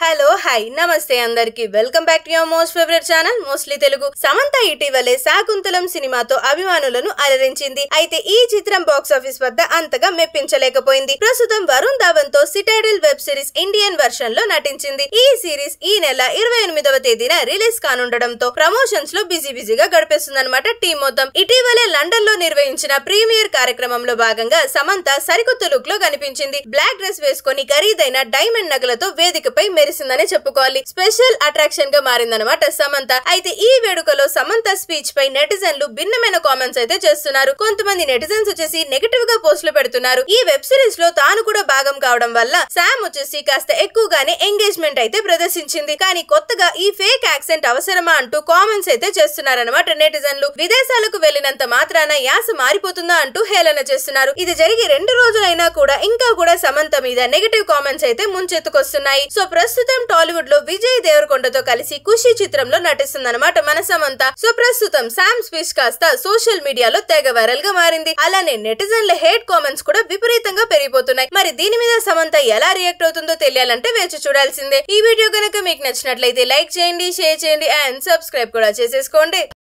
hello hi నమస్తే అందరికి welcome back to your most favourite channel mostly Telugu Samantha ఇటీవలే శాకుంతలం సినిమాతో అభిమానులను అలరించింది అయితే ఈ చిత్రం బాక్స్ ఆఫీస్ వద్ద అంతగా మెప్పించలేకపోయింది ప్రస్తుతం వరుణ్ ధావన్ తో Citadel web series Indian version లో నటించింది ఈ సిరీస్ ఈ నెల ఇరవై ఎనిమిదవ తేదీన రిలీజ్ కానుండడంతో ప్రమోషన్స్ లో బిజీ బిజీగా గడిపేస్తుందన్నమాట టీం మొత్తం ఇటీవలే లండన్ లో నిర్వహించిన ప్రీమియర్ కార్యక్రమంలో భాగంగా సమంత సరికొత్త లుక్ లో కనిపించింది బ్లాక్ డ్రెస్ వేసుకొని ఖరీదైన డైమండ్ నగలతో వేదికపై మెరిసిందనే చెప్పుకోవాలి స్పెషల్ అట్రాక్షన్ గా మారిందనమాట సమంత అయితే ఈ వేడుకలో సమంత స్పీచ్ పై నెటిజన్లు భిన్నమైన కామెంట్స్ అయితే చేస్తున్నారు కొంతమంది నెటిజన్స్ వచ్చేసి నెగటివ్ గా పోస్టులు పెడుతున్నారు ఈ వెబ్ సిరీస్ లో తాను కూడా భాగం కావడం వల్ల శామ్ వచ్చేసి కాస్త ఎక్కువగానే ఎంగేజ్మెంట్ అయితే ప్రదర్శించింది కానీ కొత్తగా ఈ ఫేక్ యాక్సెంట్ అవసరమా అంటూ కామెంట్స్ అయితే చేస్తున్నారన్నమాట నెటిజన్లు విదేశాలకు వెళ్లినంత మాత్రాన యాస మారిపోతుందా అంటూ హేళన చేస్తున్నారు ఇది జరిగి రెండు రోజులైనా కూడా ఇంకా కూడా సమంత మీద నెగటివ్ కామెంట్స్ అయితే ముంచెత్తుకొస్తున్నాయి సో ప్రస్తుతం టాలీవుడ్ లో విజయ్ దేవరకొండతో కలిసి ఖుషి చిత్రంలో నటిస్తుందన్నమాట మన సమంత సో ప్రస్తుతం శామ్ స్పీచ్ కాస్త సోషల్ మీడియాలో తెగ వైరల్ గా మారింది అలానే నెటిజన్ల హేట్ కామెంట్స్ కూడా విపరీతంగా పెరిగిపోతున్నాయి మరి దీని మీద సమంత ఎలా రియాక్ట్ అవుతుందో తెలియాలంటే వేచి చూడాల్సిందే ఈ వీడియో కనుక మీకు నచ్చినట్లయితే లైక్ చేయండి షేర్ చేయండి అండ్ సబ్స్క్రైబ్ కూడా చేసేసుకోండి